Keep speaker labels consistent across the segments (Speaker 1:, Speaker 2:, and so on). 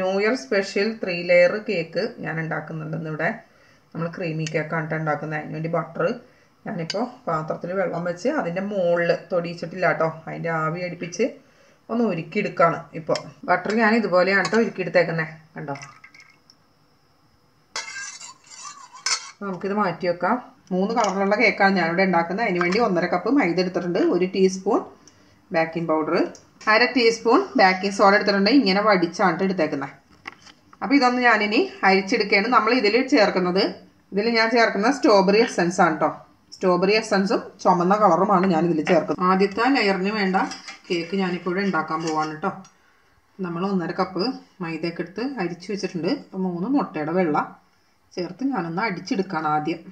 Speaker 1: new year special three layer cake ഞാൻ ഉണ്ടാക്കുന്നുണ്ട് ഇവിടെ നമ്മൾ ക്രീമി കേക്കാണ് ട്ടോ ഉണ്ടാക്കുന്നത് അതിന് വേണ്ടി ബട്ടർ ഞാനിപ്പോൾ പാത്രത്തിൽ വെള്ളം വെച്ച് അതിൻ്റെ മുകളിൽ തൊടിയിച്ചിട്ടില്ല കേട്ടോ അതിൻ്റെ ആവി അടുപ്പിച്ച് ഒന്ന് ഉരുക്കിയെടുക്കുകയാണ് ഇപ്പോൾ ബട്ടർ ഞാൻ ഇതുപോലെയാണ് കേട്ടോ ഉരുക്കിയെടുത്തേക്കുന്നത് കണ്ടോ അപ്പോൾ നമുക്കിത് മാറ്റി വെക്കാം മൂന്ന് കളറിലുള്ള കേക്കാണ് ഞാനിവിടെ ഉണ്ടാക്കുന്നത് അതിന് വേണ്ടി ഒന്നര കപ്പ് മൈദ എടുത്തിട്ടുണ്ട് ഒരു ടീസ്പൂൺ ബേക്കിംഗ് പൗഡർ അര ടീസ്പൂൺ ബേക്കിംഗ് സോഡ എടുത്തിട്ടുണ്ട് ഇങ്ങനെ വടിച്ചാണ് എടുത്തേക്കുന്നത് അപ്പോൾ ഇതൊന്ന് ഞാനിനി അരിച്ചെടുക്കുകയാണ് നമ്മൾ ഇതിൽ ചേർക്കുന്നത് ഇതിൽ ഞാൻ ചേർക്കുന്നത് സ്ട്രോബെറി എസൻസ് ആണ് കേട്ടോ സ്ട്രോബെറി എസൻസും ചുമന്ന കളറുമാണ് ഞാൻ ഇതിൽ ചേർക്കുന്നത് ആദ്യത്തെ ലെയറിന് വേണ്ട കേക്ക് ഞാനിപ്പോൾ ഇവിടെ ഉണ്ടാക്കാൻ പോവാണ് കേട്ടോ നമ്മൾ ഒന്നര കപ്പ് മൈദയൊക്കെ എടുത്ത് അരിച്ചു വെച്ചിട്ടുണ്ട് അപ്പോൾ മൂന്ന് മുട്ടയുടെ വെള്ള ചേർത്ത് ഞാനൊന്ന് അടിച്ചെടുക്കുകയാണ് ആദ്യം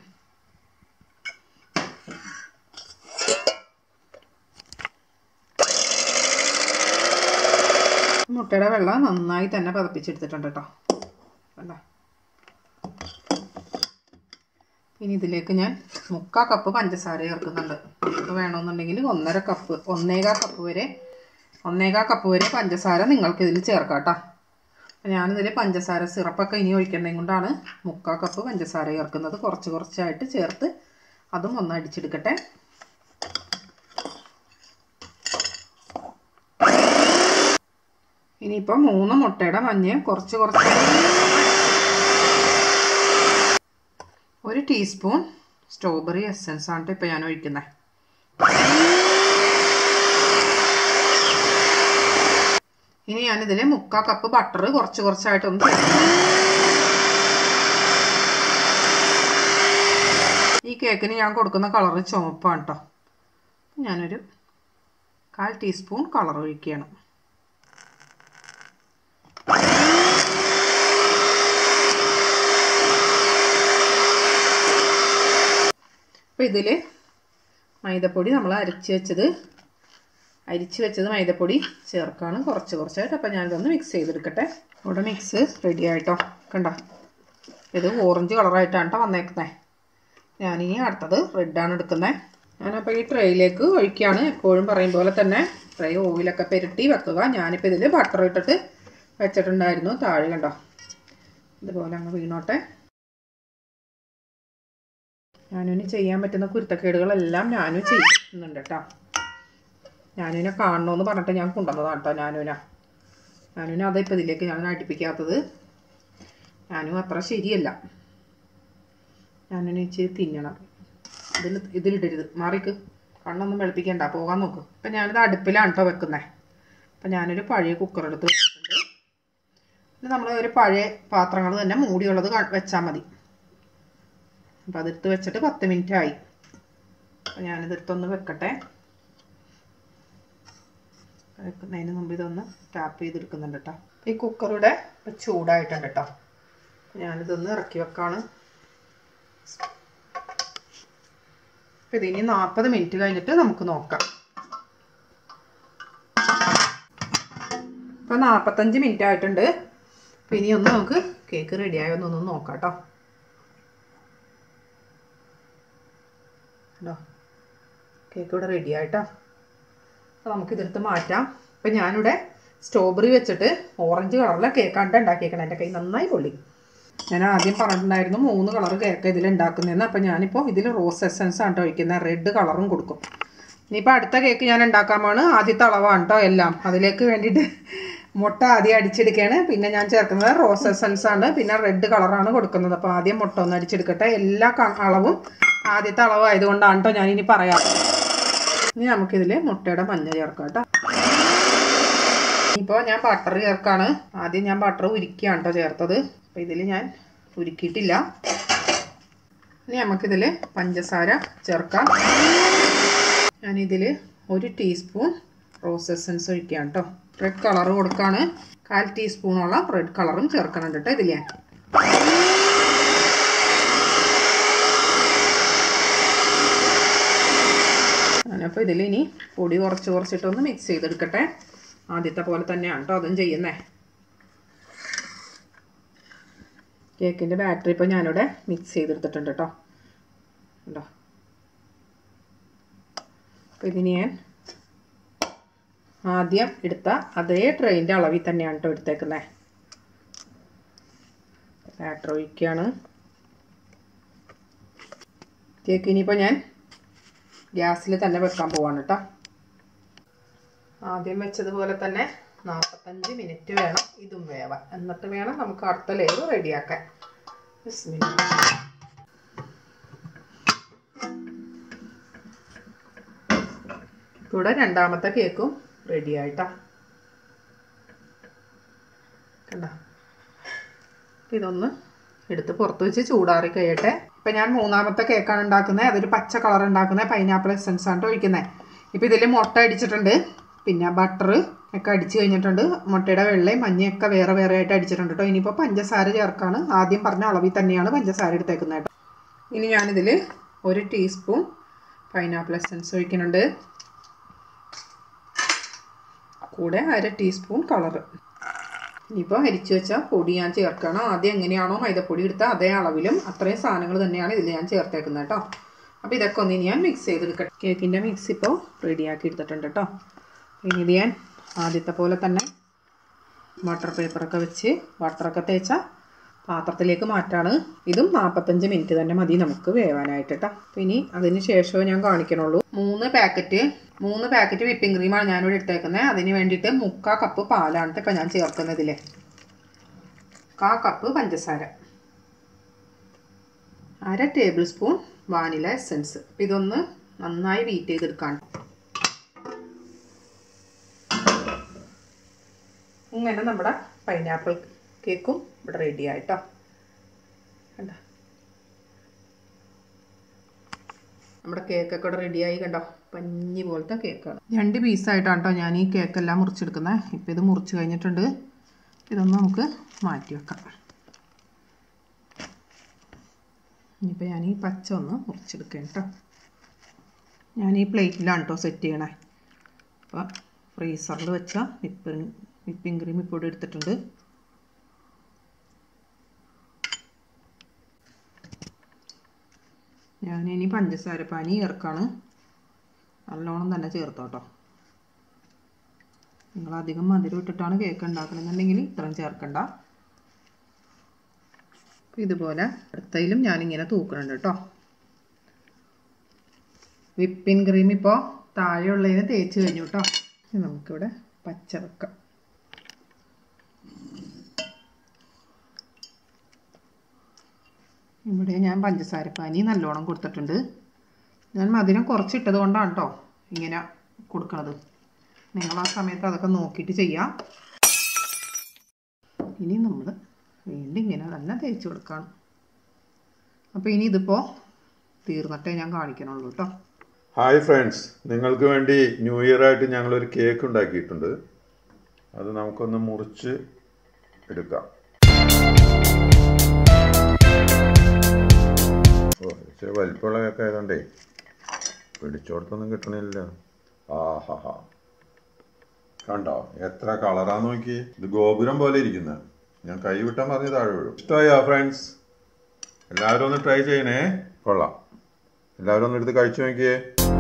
Speaker 1: മുട്ടയുടെ വെള്ളം നന്നായി തന്നെ പതപ്പിച്ചെടുത്തിട്ടുണ്ട് കേട്ടോ കണ്ടോ ഇനി ഇതിലേക്ക് ഞാൻ മുക്കാ കപ്പ് പഞ്ചസാര ചേർക്കുന്നുണ്ട് നിങ്ങൾക്ക് വേണമെന്നുണ്ടെങ്കിൽ ഒന്നര കപ്പ് ഒന്നേകാ കപ്പ് വരെ ഒന്നേകാ കപ്പ് വരെ പഞ്ചസാര നിങ്ങൾക്ക് ഇതിൽ ചേർക്കാം കേട്ടോ ഞാനിതിൽ പഞ്ചസാര സിറപ്പൊക്കെ ഇനി ഒഴിക്കേണ്ടത് കൊണ്ടാണ് മുക്കാ കപ്പ് പഞ്ചസാര ചേർക്കുന്നത് കുറച്ച് കുറച്ചായിട്ട് ചേർത്ത് അതും ഒന്ന് അടിച്ചെടുക്കട്ടെ ഇനിയിപ്പോൾ മൂന്ന് മുട്ടയുടെ മഞ്ഞ കുറച്ച് കുറച്ച് ഒരു ടീസ്പൂൺ സ്ട്രോബെറി എസൻസ് ആണ് ഇപ്പോൾ ഞാൻ ഒഴിക്കുന്നത് ഇനി ഞാനിതിൽ മുക്കാ കപ്പ് ബട്ടർ കുറച്ച് കുറച്ചായിട്ടൊന്ന് ഈ കേക്കിന് ഞാൻ കൊടുക്കുന്ന കളറ് ചുവപ്പാണ് കേട്ടോ ഞാനൊരു കാൽ ടീസ്പൂൺ കളർ ഒഴിക്കുകയാണ് അപ്പോൾ ഇതിൽ മൈദപ്പൊടി നമ്മൾ അരച്ച് വെച്ചത് അരിച്ച് വെച്ചത് മൈദപ്പൊടി ചേർക്കാണ് കുറച്ച് കുറച്ചായിട്ട് അപ്പോൾ ഞാനിതൊന്ന് മിക്സ് ചെയ്തെടുക്കട്ടെ ഇവിടെ മിക്സ് റെഡി ആയിട്ടോ കണ്ട ഇത് ഓറഞ്ച് കളറായിട്ടാണ് കേട്ടോ വന്നേക്കുന്നത് ഞാനിനി അടുത്തത് റെഡാണ് എടുക്കുന്നത് ഞാനപ്പോൾ ഈ ട്രേയിലേക്ക് ഒഴിക്കുകയാണ് എപ്പോഴും പറയും പോലെ തന്നെ ട്രേ ഓയിലൊക്കെ പെരട്ടി വെക്കുക ഞാനിപ്പോൾ ഇതിൽ ബട്ടർ ഇട്ടിട്ട് വെച്ചിട്ടുണ്ടായിരുന്നു താഴെ കണ്ടോ ഇതുപോലെ അങ്ങ് വീണോട്ടെ ഞാനിനി ചെയ്യാൻ പറ്റുന്ന കുരുത്തക്കേടുകളെല്ലാം ഞാനും ചെയ്യുന്നുണ്ട് കേട്ടോ ഞാനുവിനെ കാണണമെന്ന് പറഞ്ഞിട്ട് ഞാൻ കൊണ്ടുവന്നതാണ് കേട്ടോ ഞാനുവിനെ ഞാനുവിനെ അതാ ഇപ്പം ഇതിലേക്ക് ഞാൻ അടുപ്പിക്കാത്തത് ഞാനും അത്ര ശരിയല്ല ഞാനുവിനെ ഇച്ചിരി തിന്നണം ഇതിൽ ഇതിലിടരുത് മാറിക്ക് കണ്ണൊന്നും വെളുപ്പിക്കണ്ട പോകാൻ നോക്ക് അപ്പം ഞാനിത് അടുപ്പിലാണ് കേട്ടോ വെക്കുന്നത് അപ്പം ഞാനൊരു പഴയ കുക്കർ എടുത്ത് വെച്ചിട്ടുണ്ട് ഇത് നമ്മൾ ഒരു പഴയ പാത്രങ്ങൾ തന്നെ മൂടിയുള്ളത് വെച്ചാൽ മതി അപ്പോൾ അതെടുത്ത് വെച്ചിട്ട് പത്ത് മിനിറ്റ് ആയി അപ്പോൾ ഞാനിതെടുത്തൊന്ന് വെക്കട്ടെ വെക്കുന്നതിന് മുമ്പ് ഇതൊന്ന് ടാപ്പ് ചെയ്തെടുക്കുന്നുണ്ട് കേട്ടോ ഈ കുക്കറുടെ ചൂടായിട്ടുണ്ട് കേട്ടോ ഞാനിതൊന്ന് ഇറക്കി വെക്കാണ് അപ്പം ഇതിനി നാൽപ്പത് മിനിറ്റ് കഴിഞ്ഞിട്ട് നമുക്ക് നോക്കാം ഇപ്പം നാൽപ്പത്തഞ്ച് മിനിറ്റ് ആയിട്ടുണ്ട് അപ്പം ഇനി ഒന്ന് നമുക്ക് കേക്ക് റെഡിയായോ എന്നൊന്ന് നോക്കാം കേട്ടോ കേട്ടോ കേക്ക് ഇവിടെ റെഡി ആയിട്ടോ അപ്പോൾ നമുക്ക് ഇതെടുത്ത് മാറ്റാം അപ്പം ഞാനിവിടെ സ്ട്രോബെറി വെച്ചിട്ട് ഓറഞ്ച് കളറിലെ കേക്കാണ്ട് ഉണ്ടാക്കിയേക്കണം എൻ്റെ കൈ നന്നായി പൊള്ളി ഞാൻ ആദ്യം പറഞ്ഞിട്ടുണ്ടായിരുന്നു മൂന്ന് കളർ കേക്ക് ഇതിൽ ഉണ്ടാക്കുന്നതെന്ന് അപ്പം ഞാനിപ്പോൾ ഇതിൽ റോസ് എസൻസ് ആണ് ഒഴിക്കുന്നത് റെഡ് കളറും കൊടുക്കും ഇനിയിപ്പോൾ അടുത്ത കേക്ക് ഞാൻ ഉണ്ടാക്കാൻ പോണ് ആദ്യത്തെ അളവാണ് കേട്ടോ എല്ലാം അതിലേക്ക് വേണ്ടിയിട്ട് മുട്ട ആദ്യം അടിച്ചെടുക്കുകയാണ് പിന്നെ ഞാൻ ചേർക്കുന്നത് റോസ് എസൻസ് ആണ് പിന്നെ റെഡ് കളറാണ് കൊടുക്കുന്നത് അപ്പോൾ ആദ്യം മുട്ട ഒന്ന് അടിച്ചെടുക്കട്ടെ എല്ലാ അളവും ആദ്യത്തെ അളവ് ആയതുകൊണ്ടാണ് കേട്ടോ ഞാനിനി പറയാം ഇനി നമുക്കിതിൽ മുട്ടയുടെ മഞ്ഞ ചേർക്കാം കേട്ടോ ഇപ്പോൾ ഞാൻ ബട്ടർ ചേർക്കാണ് ആദ്യം ഞാൻ ബട്ടർ ഉരുക്കിയാണ് കേട്ടോ ചേർത്തത് അപ്പോൾ ഇതിൽ ഞാൻ ഉരുക്കിയിട്ടില്ല ഇനി നമുക്കിതിൽ പഞ്ചസാര ചേർക്കാം ഞാനിതിൽ ഒരു ടീസ്പൂൺ റോസ് എസൻസ് ഒഴിക്കുകയാണ് കേട്ടോ റെഡ് കളർ കൊടുക്കാണ് കാൽ ടീസ്പൂണോളം റെഡ് കളറും ചേർക്കണം കേട്ടോ ഇതിൽ ഞാൻ ഞാനപ്പോൾ ഇതിൽ ഇനി പൊടി കുറച്ച് കുറച്ചിട്ടൊന്ന് മിക്സ് ചെയ്തെടുക്കട്ടെ ആദ്യത്തെ പോലെ തന്നെയാണ് കേട്ടോ അതും ചെയ്യുന്നേ കേക്കിൻ്റെ ബാറ്ററി ഇപ്പോൾ ഞാനിവിടെ മിക്സ് ചെയ്തെടുത്തിട്ടുണ്ട് കേട്ടോ ഉണ്ടോ അപ്പോൾ ഇതിന് ഞാൻ ആദ്യം എടുത്ത അതേ ട്രെയിൻ്റെ അളവിൽ തന്നെയാണ് കേട്ടോ എടുത്തേക്കുന്നത് ബാറ്റർ ഒഴിക്കുകയാണ് കേക്ക് ഇനിയിപ്പോൾ ഞാൻ ഗ്യാസിൽ തന്നെ വെക്കാൻ പോവാണ് കേട്ടോ ആദ്യം വെച്ചതുപോലെ തന്നെ നാൽപ്പത്തഞ്ച് മിനിറ്റ് വേണം ഇതും വേവാൻ എന്നിട്ട് വേണം നമുക്ക് അടുത്ത ലെയർ റെഡിയാക്കാൻ ബിസ്മില്ലാ ഇവിടെ രണ്ടാമത്തെ കേക്കും റെഡി ആയിട്ടാ കണ്ട ഇതൊന്ന് എടുത്ത് പുറത്ത് വെച്ച് ചൂടാറി കഴിയട്ടെ ഇപ്പം ഞാൻ മൂന്നാമത്തെ കേക്കാണ് ഉണ്ടാക്കുന്നത് അതൊരു പച്ച കളർ ഉണ്ടാക്കുന്നത് പൈനാപ്പിൾ എസൻസ് ആണ് ഒഴിക്കുന്നത് ഇപ്പം ഇതിൽ മുട്ട അടിച്ചിട്ടുണ്ട് പിന്നെ ബട്ടർ ഒക്കെ അടിച്ച് കഴിഞ്ഞിട്ടുണ്ട് മുട്ടയുടെ വെള്ളയും മഞ്ഞയൊക്കെ വേറെ വേറെ ആയിട്ട് അടിച്ചിട്ടുണ്ട് കേട്ടോ ഇനിയിപ്പോൾ പഞ്ചസാര ചേർക്കാണ് ആദ്യം പറഞ്ഞ അളവിൽ തന്നെയാണ് പഞ്ചസാര എടുത്തേക്കുന്നത് കേട്ടോ ഇനി ഞാനിതിൽ ഒരു ടീസ്പൂൺ പൈനാപ്പിൾ എസൻസ് ഒഴിക്കുന്നുണ്ട് കൂടെ അര ടീസ്പൂൺ കളറ് ഇനിയിപ്പോൾ അരിച്ചു വെച്ച പൊടി ഞാൻ ചേർക്കണം ആദ്യം എങ്ങനെയാണോ മൈദപ്പൊടി എടുത്താൽ അതേ അളവിലും അത്രയും സാധനങ്ങൾ തന്നെയാണ് ഇതിൽ ഞാൻ ചേർത്തേക്കുന്നത് കേട്ടോ അപ്പോൾ ഇതൊക്കെ ഒന്ന് ഇനി ഞാൻ മിക്സ് ചെയ്തെടുക്കട്ടെ കേക്കിൻ്റെ മിക്സ് ഇപ്പോൾ റെഡിയാക്കി എടുത്തിട്ടുണ്ട് കേട്ടോ ഇനി ഇത് ഞാൻ ആദ്യത്തെ പോലെ തന്നെ ബട്ടർ പേപ്പറൊക്കെ വെച്ച് ബട്ടറൊക്കെ തേച്ച പാത്രത്തിലേക്ക് മാറ്റാണ് ഇതും നാൽപ്പത്തഞ്ച് മിനിറ്റ് തന്നെ മതി നമുക്ക് വേവാനായിട്ട് കേട്ടോ അപ്പോൾ ഇനി അതിന് ശേഷമേ ഞാൻ കാണിക്കണുള്ളൂ മൂന്ന് പാക്കറ്റ് മൂന്ന് പാക്കറ്റ് വിപ്പിംഗ് ക്രീമാണ് ഞാനിവിടെ എടുത്തേക്കുന്നത് അതിന് വേണ്ടിയിട്ട് മുക്കാ കപ്പ് പാലാണ് കേട്ടോ ഞാൻ ചേർക്കുന്നത് ഇതിൽ കാ കപ്പ് പഞ്ചസാര അര ടേബിൾ സ്പൂൺ വാനില എസൻസ് ഇതൊന്ന് നന്നായി ബീറ്റ് ചെയ്തെടുക്കാൻ ഇങ്ങനെ നമ്മുടെ പൈനാപ്പിൾ കേക്കും ഇവിടെ റെഡി ആയിട്ടോ കണ്ടോ നമ്മുടെ കേക്കൊക്കെ ഇവിടെ റെഡിയായി കണ്ടോ പഞ്ഞി പോലത്തെ കേക്കാണ് രണ്ട് പീസായിട്ടാണ് കേട്ടോ ഞാൻ ഈ കേക്കെല്ലാം മുറിച്ചെടുക്കുന്നത് ഇപ്പം ഇത് മുറിച്ച് കഴിഞ്ഞിട്ടുണ്ട് ഇതൊന്ന് നമുക്ക് മാറ്റി വെക്കാം ഇനിയിപ്പോൾ ഞാൻ ഈ പച്ച ഒന്ന് മുറിച്ചെടുക്കാം കേട്ടോ ഞാൻ ഈ പ്ലേറ്റിലാണ് കേട്ടോ സെറ്റ് ചെയ്യണേ അപ്പോൾ ഫ്രീസറിൽ വെച്ച വിപ്പിംഗ് വിപ്പിംഗ് ക്രീം ഇപ്പോൾ ഇവിടെ എടുത്തിട്ടുണ്ട് ഞാനിനി പഞ്ചസാര പാനി ചേർക്കാണ് നല്ലോണം തന്നെ ചേർത്തോട്ടോ നിങ്ങൾ അധികം മധുരം ഇട്ടിട്ടാണ് കേക്ക് ഉണ്ടാക്കണമെന്നുണ്ടെങ്കിൽ ഇത്രയും ചേർക്കണ്ട ഇതുപോലെ അടുത്തയിലും ഞാനിങ്ങനെ തൂക്കുന്നുണ്ട് കേട്ടോ വിപ്പിംഗ് ക്രീം ഇപ്പോൾ താഴെയുള്ളതിന് തേച്ച് കഴിഞ്ഞു കേട്ടോ നമുക്കിവിടെ പച്ച വെക്കാം ഇവിടെ ഞാൻ പഞ്ചസാരപ്പാനി നല്ലോണം കൊടുത്തിട്ടുണ്ട് ഞാൻ മധുരം കുറച്ചിട്ടത് കൊണ്ടാണ് കേട്ടോ ഇങ്ങനെ കൊടുക്കണത് നിങ്ങൾ ആ സമയത്ത് അതൊക്കെ നോക്കിയിട്ട് ചെയ്യാം ഇനി നമ്മൾ വീണ്ടും ഇങ്ങനെ തന്നെ തേച്ച് കൊടുക്കണം അപ്പോൾ ഇനി ഇതിപ്പോൾ തീർന്നിട്ടേ ഞാൻ കാണിക്കണുള്ളൂ കേട്ടോ
Speaker 2: ഹായ് ഫ്രണ്ട്സ് നിങ്ങൾക്ക് വേണ്ടി ന്യൂ ഇയർ ആയിട്ട് ഞങ്ങളൊരു കേക്ക് ഉണ്ടാക്കിയിട്ടുണ്ട് അത് നമുക്കൊന്ന് മുറിച്ച് എടുക്കാം ഓ ഇച്ചിരി വലിപ്പമുള്ള കേക്ക് ആയതുകൊണ്ടേ പിടിച്ചോടത്തൊന്നും കിട്ടണില്ല ആ ഹാ ഹാ കണ്ടോ എത്ര കളറാന്ന് നോക്കി ഇത് ഗോപുരം പോലെ ഇരിക്കുന്നത് ഞാൻ കൈ വിട്ടാൻ പറഞ്ഞ് താഴെ വീഴും ഇഷ്ടമായോ ഫ്രണ്ട്സ് എല്ലാവരും ഒന്ന് ട്രൈ ചെയ്യണേ കൊള്ളാം എല്ലാവരും ഒന്ന് എടുത്ത് കഴിച്ചു നോക്കിയേ